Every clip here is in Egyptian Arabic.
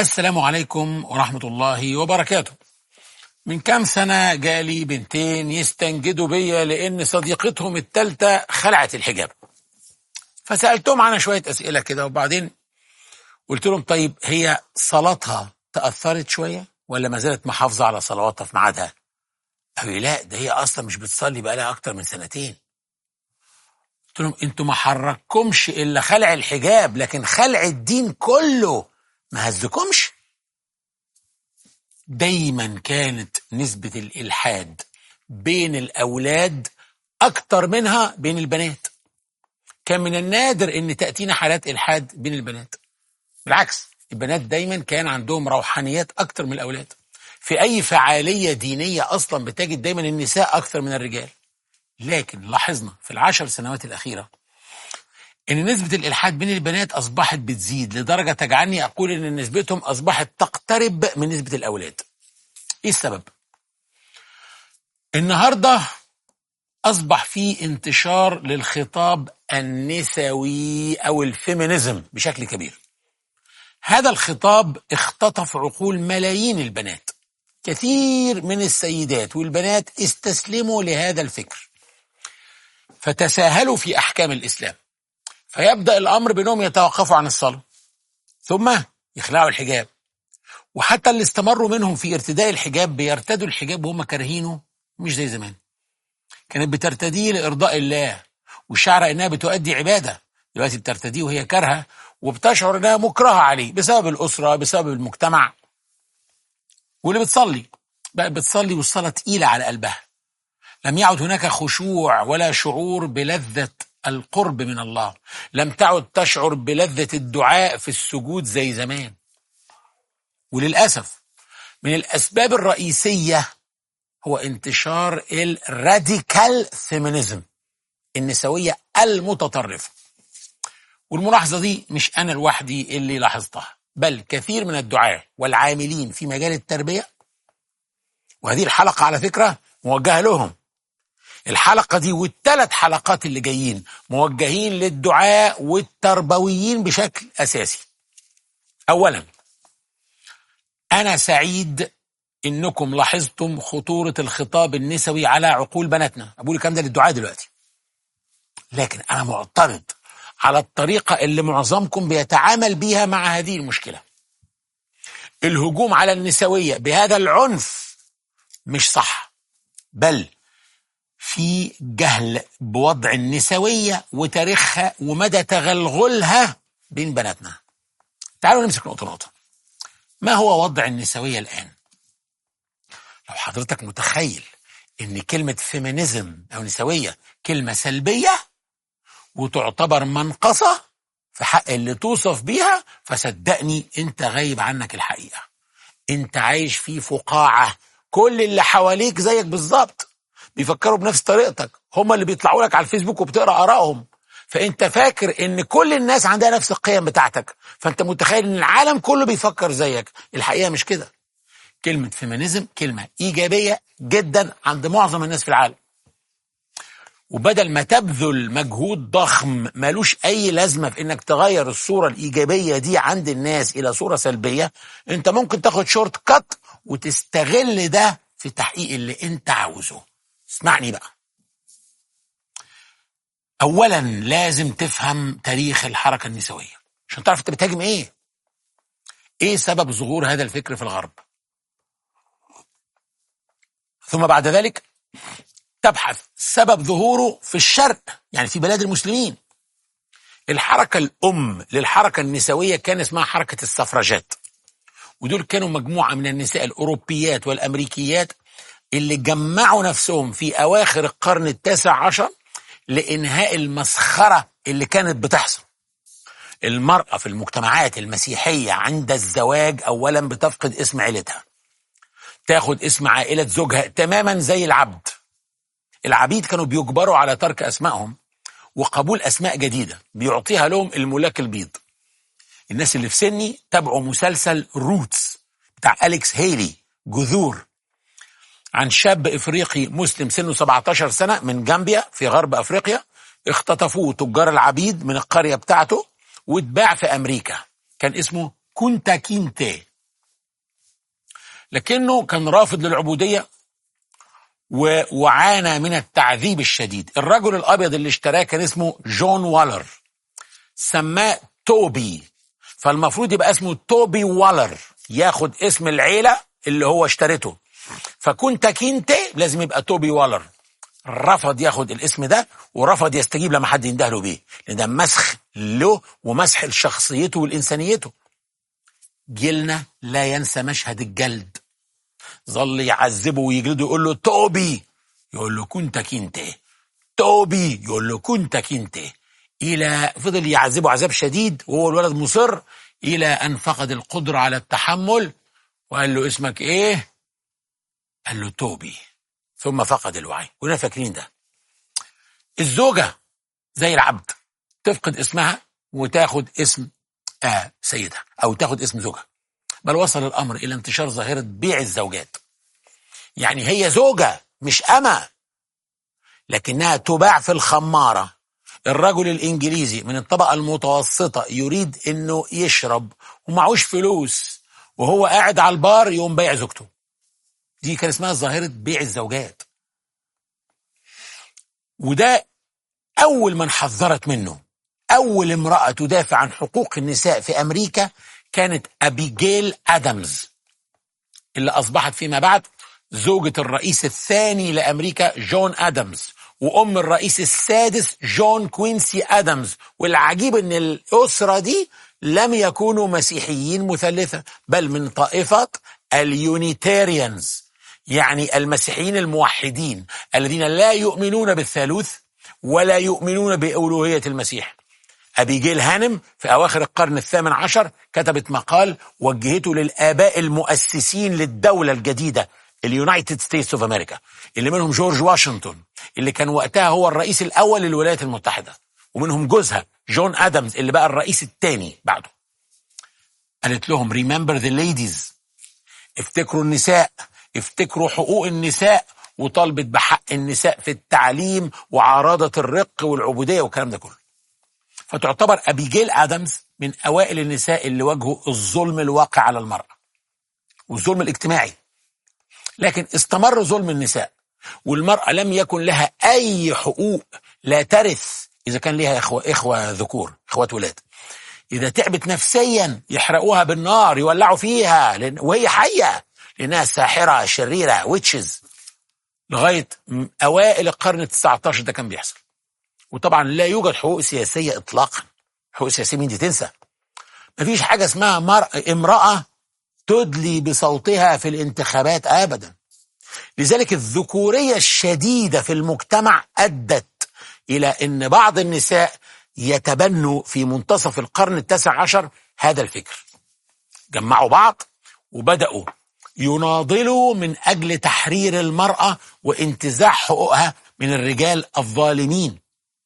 السلام عليكم ورحمة الله وبركاته من كام سنة جالي بنتين يستنجدوا بيا لأن صديقتهم التالتة خلعت الحجاب فسألتهم عنها شوية أسئلة كده وبعدين قلت لهم طيب هي صلاتها تأثرت شوية ولا ما زالت محافظة على صلواتها في ميعادها؟ قالوا لي لا ده هي أصلا مش بتصلي بقالها أكتر من سنتين قلت لهم انتوا ما حرككمش إلا خلع الحجاب لكن خلع الدين كله ما هزكمش دايما كانت نسبة الإلحاد بين الأولاد أكتر منها بين البنات كان من النادر أن تأتينا حالات إلحاد بين البنات بالعكس البنات دايما كان عندهم روحانيات أكتر من الأولاد في أي فعالية دينية أصلا بتجد دايما النساء أكثر من الرجال لكن لاحظنا في العشر سنوات الأخيرة ان نسبة الالحاد بين البنات اصبحت بتزيد لدرجة تجعلني اقول ان نسبتهم اصبحت تقترب من نسبة الاولاد ايه السبب النهاردة اصبح في انتشار للخطاب النسوي او الفيمينيزم بشكل كبير هذا الخطاب اختطف عقول ملايين البنات كثير من السيدات والبنات استسلموا لهذا الفكر فتساهلوا في احكام الاسلام فيبدأ الأمر بأنهم يتوقفوا عن الصلاة ثم يخلعوا الحجاب وحتى اللي استمروا منهم في ارتداء الحجاب بيرتدوا الحجاب وهم كارهينه مش زي زمان كانت بترتديه لإرضاء الله والشعر إنها بتؤدي عبادة دلوقتي بترتديه وهي كارهة وبتشعر إنها مكرهة عليه بسبب الأسرة بسبب المجتمع واللي بتصلي بقت بتصلي والصلاة تقيلة على قلبها لم يعد هناك خشوع ولا شعور بلذة القرب من الله لم تعد تشعر بلذة الدعاء في السجود زي زمان وللأسف من الأسباب الرئيسية هو انتشار الراديكال فيمينيزم النسوية المتطرفة والملاحظة دي مش أنا لوحدي اللي لاحظتها بل كثير من الدعاة والعاملين في مجال التربية وهذه الحلقة على فكرة موجهة لهم الحلقة دي والثلاث حلقات اللي جايين موجهين للدعاء والتربويين بشكل أساسي أولا أنا سعيد إنكم لاحظتم خطورة الخطاب النسوي على عقول بناتنا أقول الكلام ده للدعاء دلوقتي لكن أنا معترض على الطريقة اللي معظمكم بيتعامل بيها مع هذه المشكلة الهجوم على النسوية بهذا العنف مش صح بل في جهل بوضع النسوية وتاريخها ومدى تغلغلها بين بناتنا تعالوا نمسك نقطة نقطة ما هو وضع النسوية الآن لو حضرتك متخيل ان كلمة فيمينيزم او نسوية كلمة سلبية وتعتبر منقصة في حق اللي توصف بيها فصدقني انت غايب عنك الحقيقة انت عايش في فقاعة كل اللي حواليك زيك بالظبط بيفكروا بنفس طريقتك هم اللي بيطلعوا لك على الفيسبوك وبتقرا ارائهم فانت فاكر ان كل الناس عندها نفس القيم بتاعتك فانت متخيل ان العالم كله بيفكر زيك الحقيقه مش كده كلمه فيمينيزم كلمه ايجابيه جدا عند معظم الناس في العالم وبدل ما تبذل مجهود ضخم ملوش اي لازمه في انك تغير الصوره الايجابيه دي عند الناس الى صوره سلبيه انت ممكن تاخد شورت كات وتستغل ده في تحقيق اللي انت عاوزه اسمعني بقى اولا لازم تفهم تاريخ الحركه النسويه عشان تعرف انت بتهاجم ايه ايه سبب ظهور هذا الفكر في الغرب ثم بعد ذلك تبحث سبب ظهوره في الشرق يعني في بلاد المسلمين الحركة الأم للحركة النسوية كان اسمها حركة السفرجات ودول كانوا مجموعة من النساء الأوروبيات والأمريكيات اللي جمعوا نفسهم في أواخر القرن التاسع عشر لإنهاء المسخرة اللي كانت بتحصل المرأة في المجتمعات المسيحية عند الزواج أولا بتفقد اسم عيلتها تاخد اسم عائلة زوجها تماما زي العبد العبيد كانوا بيجبروا على ترك أسمائهم وقبول أسماء جديدة بيعطيها لهم الملاك البيض الناس اللي في سني تابعوا مسلسل روتس بتاع أليكس هيلي جذور عن شاب إفريقي مسلم سنه 17 سنة من جامبيا في غرب أفريقيا اختطفوه تجار العبيد من القرية بتاعته واتباع في أمريكا كان اسمه كونتا كينتي لكنه كان رافض للعبودية و- وعانى من التعذيب الشديد الرجل الأبيض اللي اشتراه كان اسمه جون والر سماه توبي فالمفروض يبقى اسمه توبي والر ياخد اسم العيلة اللي هو اشترته فكنت كينتي لازم يبقى توبي والر رفض ياخد الاسم ده ورفض يستجيب لما حد يندهله بيه لان ده مسخ له ومسح لشخصيته والانسانيته جيلنا لا ينسى مشهد الجلد ظل يعذبه ويجلده يقول له توبي يقول له كنت كنت توبي يقول له كنت كنت الى فضل يعذبه عذاب شديد وهو الولد مصر الى ان فقد القدره على التحمل وقال له اسمك ايه قال له توبي ثم فقد الوعي كلنا فاكرين ده الزوجه زي العبد تفقد اسمها وتاخد اسم آه سيدها او تاخد اسم زوجها بل وصل الامر الى انتشار ظاهره بيع الزوجات يعني هي زوجه مش اما لكنها تباع في الخماره الرجل الانجليزي من الطبقه المتوسطه يريد انه يشرب ومعوش فلوس وهو قاعد على البار يقوم بايع زوجته دي كان اسمها ظاهره بيع الزوجات وده اول من حذرت منه اول امراه تدافع عن حقوق النساء في امريكا كانت ابيجيل ادمز اللي اصبحت فيما بعد زوجة الرئيس الثاني لامريكا جون ادمز وام الرئيس السادس جون كوينسي ادمز والعجيب ان الاسره دي لم يكونوا مسيحيين مثلثه بل من طائفه اليونيتاريانز يعني المسيحيين الموحدين الذين لا يؤمنون بالثالوث ولا يؤمنون بألوهية المسيح أبيجيل هانم في أواخر القرن الثامن عشر كتبت مقال وجهته للآباء المؤسسين للدولة الجديدة اليونايتد ستيتس اوف امريكا اللي منهم جورج واشنطن اللي كان وقتها هو الرئيس الاول للولايات المتحده ومنهم جوزها جون ادمز اللي بقى الرئيس الثاني بعده قالت لهم ريمبر ذا ليديز افتكروا النساء افتكروا حقوق النساء وطالبت بحق النساء في التعليم وعراضة الرق والعبودية والكلام ده كله فتعتبر أبيجيل آدمز من أوائل النساء اللي واجهوا الظلم الواقع على المرأة والظلم الاجتماعي لكن استمر ظلم النساء والمرأة لم يكن لها أي حقوق لا ترث إذا كان لها إخوة, إخوة ذكور إخوات ولاد إذا تعبت نفسيا يحرقوها بالنار يولعوا فيها لأن وهي حية لأنها ساحرة شريرة ويتشز لغاية أوائل القرن التسعة عشر ده كان بيحصل وطبعا لا يوجد حقوق سياسية إطلاقا حقوق سياسية مين دي تنسى مفيش حاجة اسمها مرأة امرأة تدلي بصوتها في الانتخابات أبدا لذلك الذكورية الشديدة في المجتمع أدت إلى أن بعض النساء يتبنوا في منتصف القرن التاسع عشر هذا الفكر جمعوا بعض وبدأوا يناضلوا من أجل تحرير المرأة وانتزاع حقوقها من الرجال الظالمين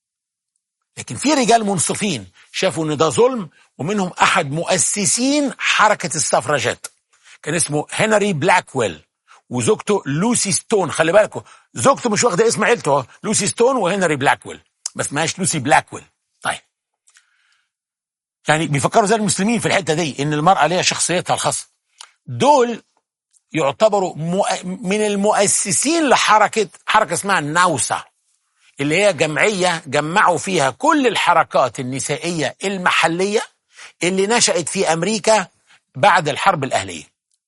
لكن في رجال منصفين شافوا ان ده ظلم ومنهم احد مؤسسين حركة السفراجات كان اسمه هنري بلاكويل وزوجته لوسي ستون خلي بالكم زوجته مش واخده اسم عيلته لوسي ستون وهنري بلاكويل بس ماهيش لوسي بلاكويل طيب يعني بيفكروا زي المسلمين في الحته دي ان المراه ليها شخصيتها الخاصه دول يعتبروا من المؤسسين لحركه حركه اسمها الناوسه اللي هي جمعيه جمعوا فيها كل الحركات النسائيه المحليه اللي نشأت في امريكا بعد الحرب الاهليه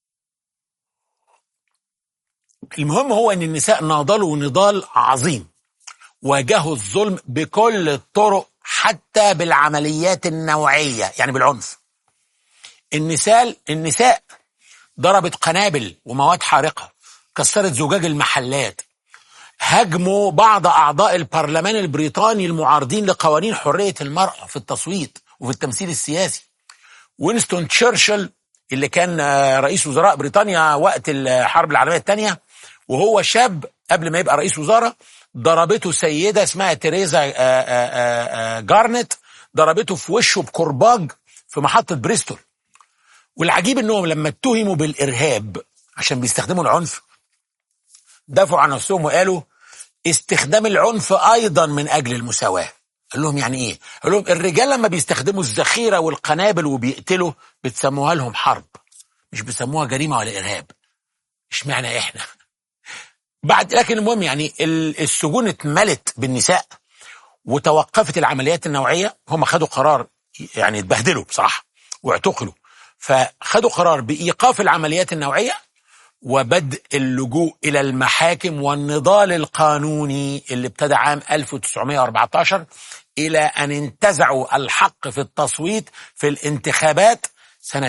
المهم هو ان النساء ناضلوا نضال عظيم واجهوا الظلم بكل الطرق حتى بالعمليات النوعيه يعني بالعنف النساء النساء ضربت قنابل ومواد حارقه كسرت زجاج المحلات هاجموا بعض اعضاء البرلمان البريطاني المعارضين لقوانين حريه المراه في التصويت وفي التمثيل السياسي وينستون تشرشل اللي كان رئيس وزراء بريطانيا وقت الحرب العالميه الثانيه وهو شاب قبل ما يبقى رئيس وزراء ضربته سيده اسمها تيريزا جارنت ضربته في وشه بكرباج في محطه بريستول والعجيب انهم لما اتهموا بالارهاب عشان بيستخدموا العنف دافعوا عن نفسهم وقالوا استخدام العنف ايضا من اجل المساواه قال لهم يعني ايه قال لهم الرجال لما بيستخدموا الذخيره والقنابل وبيقتلوا بتسموها لهم حرب مش بيسموها جريمه ولا ارهاب اشمعنى احنا بعد لكن المهم يعني ال- السجون اتملت بالنساء وتوقفت العمليات النوعيه هم خدوا قرار يعني اتبهدلوا بصراحه واعتقلوا فخدوا قرار بايقاف العمليات النوعيه وبدء اللجوء الى المحاكم والنضال القانوني اللي ابتدى عام 1914 الى ان انتزعوا الحق في التصويت في الانتخابات سنه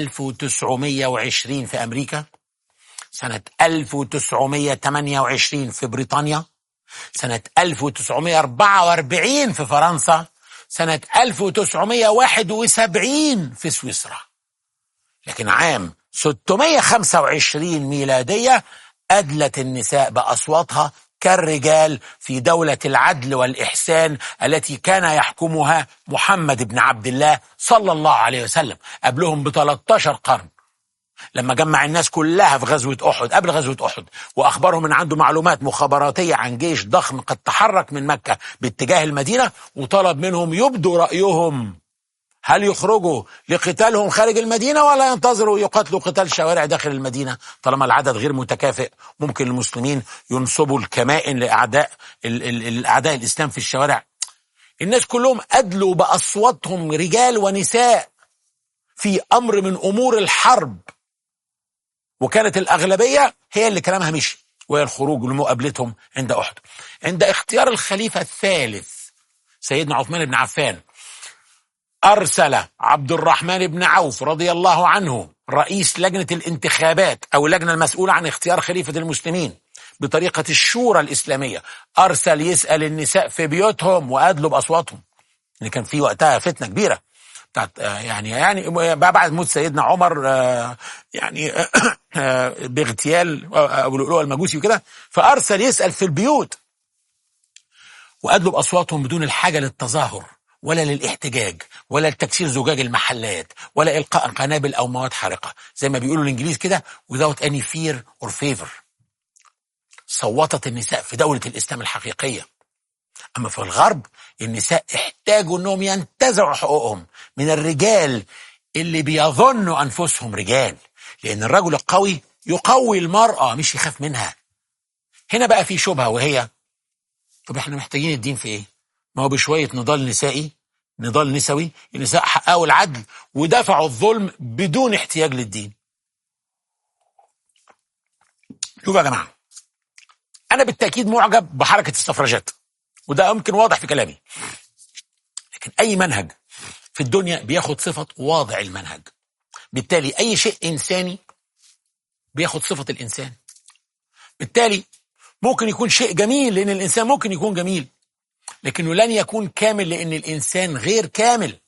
1920 في امريكا سنه 1928 في بريطانيا سنة 1944 في فرنسا سنة 1971 في سويسرا لكن عام 625 ميلادية أدلت النساء بأصواتها كالرجال في دولة العدل والإحسان التي كان يحكمها محمد بن عبد الله صلى الله عليه وسلم قبلهم ب 13 قرن لما جمع الناس كلها في غزوة أحد قبل غزوة أحد وأخبرهم أن عنده معلومات مخابراتية عن جيش ضخم قد تحرك من مكة باتجاه المدينة وطلب منهم يبدوا رأيهم هل يخرجوا لقتالهم خارج المدينة ولا ينتظروا يقاتلوا قتال شوارع داخل المدينة طالما العدد غير متكافئ ممكن المسلمين ينصبوا الكمائن لأعداء ال- ال- الأعداء الإسلام في الشوارع الناس كلهم أدلوا بأصواتهم رجال ونساء في أمر من أمور الحرب وكانت الأغلبية هي اللي كلامها مشي وهي الخروج لمقابلتهم عند أحد عند اختيار الخليفة الثالث سيدنا عثمان بن عفان أرسل عبد الرحمن بن عوف رضي الله عنه رئيس لجنة الانتخابات أو اللجنة المسؤولة عن اختيار خليفة المسلمين بطريقة الشورى الإسلامية أرسل يسأل النساء في بيوتهم وأدلوا بأصواتهم ان كان في وقتها فتنه كبيره بتاعت آه، يعني يعني بعد موت سيدنا عمر آه، يعني آه، باغتيال آه، ابو لؤلؤه المجوسي وكده فارسل يسال في البيوت وادلوا باصواتهم بدون الحاجه للتظاهر ولا للاحتجاج ولا لتكسير زجاج المحلات ولا القاء قنابل او مواد حارقه زي ما بيقولوا الانجليز كده without any fear or favor صوتت النساء في دوله الاسلام الحقيقيه اما في الغرب النساء احتاجوا انهم ينتزعوا حقوقهم من الرجال اللي بيظنوا انفسهم رجال لان الرجل القوي يقوي المرأة مش يخاف منها هنا بقى في شبهة وهي طب احنا محتاجين الدين في ايه ما هو بشوية نضال نسائي نضال نسوي النساء حققوا العدل ودفعوا الظلم بدون احتياج للدين شوفوا يا جماعة انا بالتأكيد معجب بحركة السفراجات وده يمكن واضح في كلامي لكن اي منهج في الدنيا بياخد صفة واضع المنهج بالتالي اي شيء انساني بياخد صفة الانسان بالتالي ممكن يكون شيء جميل لان الانسان ممكن يكون جميل لكنه لن يكون كامل لان الانسان غير كامل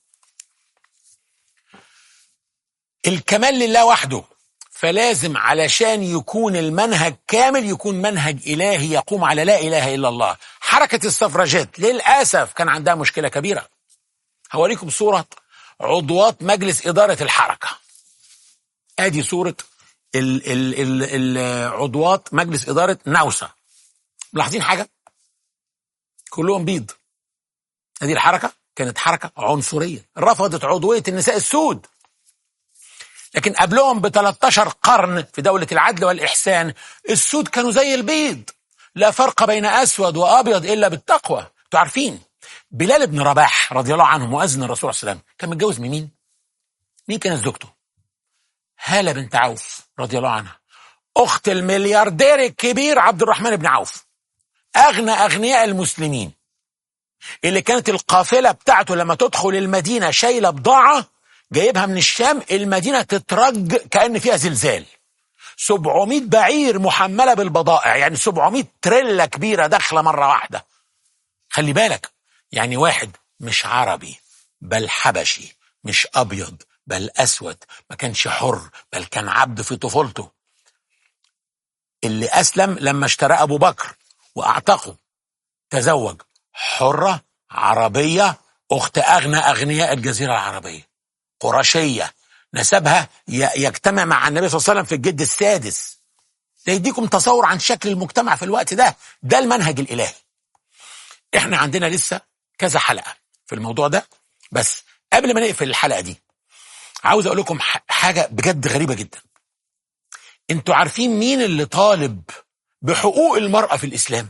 الكمال لله وحده فلازم علشان يكون المنهج كامل يكون منهج إلهي يقوم على لا إله إلا الله حركة السفراجات للأسف كان عندها مشكلة كبيرة هوريكم صورة عضوات مجلس إدارة الحركة ادي صورة ال ال ال ال عضوات مجلس إدارة ناوسا ملاحظين حاجة كلهم بيض هذه الحركة كانت حركة عنصرية رفضت عضوية النساء السود لكن قبلهم ب 13 قرن في دولة العدل والإحسان السود كانوا زي البيض لا فرق بين أسود وأبيض إلا بالتقوى انتوا عارفين بلال بن رباح رضي الله عنه مؤذن الرسول صلى الله عليه وسلم كان متجوز من مين؟ مين كانت زوجته؟ هالة بنت عوف رضي الله عنها أخت الملياردير الكبير عبد الرحمن بن عوف أغنى أغنياء المسلمين اللي كانت القافلة بتاعته لما تدخل المدينة شايلة بضاعة جايبها من الشام المدينة تترج كأن فيها زلزال 700 بعير محملة بالبضائع يعني 700 تريلا كبيرة داخلة مرة واحدة خلي بالك يعني واحد مش عربي بل حبشي مش أبيض بل أسود ما كانش حر بل كان عبد في طفولته اللي أسلم لما اشترى أبو بكر وأعتقه تزوج حرة عربية أخت أغنى أغنياء الجزيرة العربية قرشية نسبها يجتمع مع النبي صلى الله عليه وسلم في الجد السادس ده يديكم تصور عن شكل المجتمع في الوقت ده ده المنهج الإلهي احنا عندنا لسه كذا حلقة في الموضوع ده بس قبل ما نقفل الحلقة دي عاوز اقول لكم حاجة بجد غريبة جدا انتوا عارفين مين اللي طالب بحقوق المرأة في الإسلام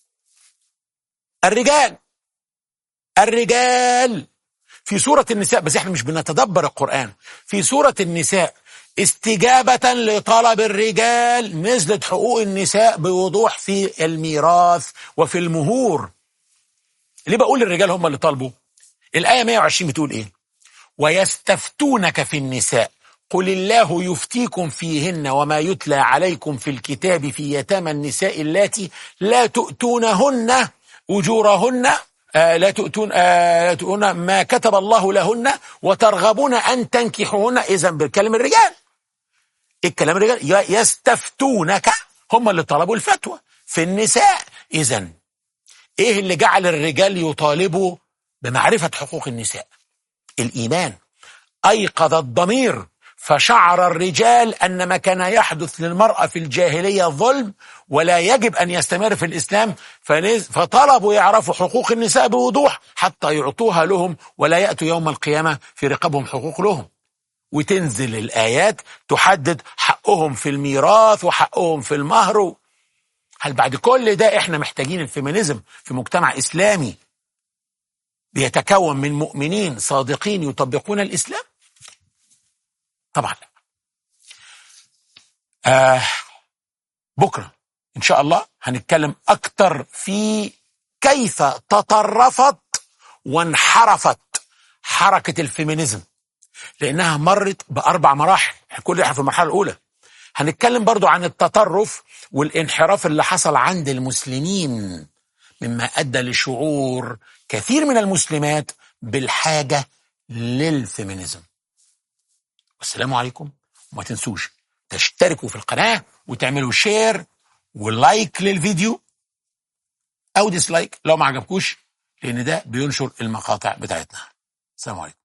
الرجال الرجال في سورة النساء بس احنا مش بنتدبر القرآن في سورة النساء استجابة لطلب الرجال نزلت حقوق النساء بوضوح في الميراث وفي المهور ليه بقول الرجال هم اللي طالبوا الآية 120 بتقول ايه ويستفتونك في النساء قل الله يفتيكم فيهن وما يتلى عليكم في الكتاب في يتامى النساء اللاتي لا تؤتونهن أجورهن آه لا تؤتون آه لا تؤتون ما كتب الله لهن وترغبون أن تنكحوهن إذا بكلم الرجال الكلام الرجال يستفتونك هم اللي طلبوا الفتوى في النساء إذا إيه اللي جعل الرجال يطالبوا بمعرفة حقوق النساء الإيمان أيقظ الضمير فشعر الرجال أن ما كان يحدث للمرأة في الجاهلية ظلم ولا يجب أن يستمر في الإسلام فطلبوا يعرفوا حقوق النساء بوضوح حتى يعطوها لهم ولا يأتوا يوم القيامة في رقابهم حقوق لهم وتنزل الآيات تحدد حقهم في الميراث وحقهم في المهر هل بعد كل ده احنا محتاجين الفيمينيزم في مجتمع إسلامي بيتكون من مؤمنين صادقين يطبقون الإسلام طبعا لا آه بكرة إن شاء الله هنتكلم أكتر في كيف تطرفت وانحرفت حركة الفيمينيزم لأنها مرت بأربع مراحل كل احنا في المرحلة الأولى هنتكلم برضو عن التطرف والانحراف اللي حصل عند المسلمين مما أدى لشعور كثير من المسلمات بالحاجة للفيمينيزم والسلام عليكم وما تنسوش تشتركوا في القناة وتعملوا شير ولايك للفيديو أو ديسلايك لو ما عجبكوش لأن ده بينشر المقاطع بتاعتنا السلام عليكم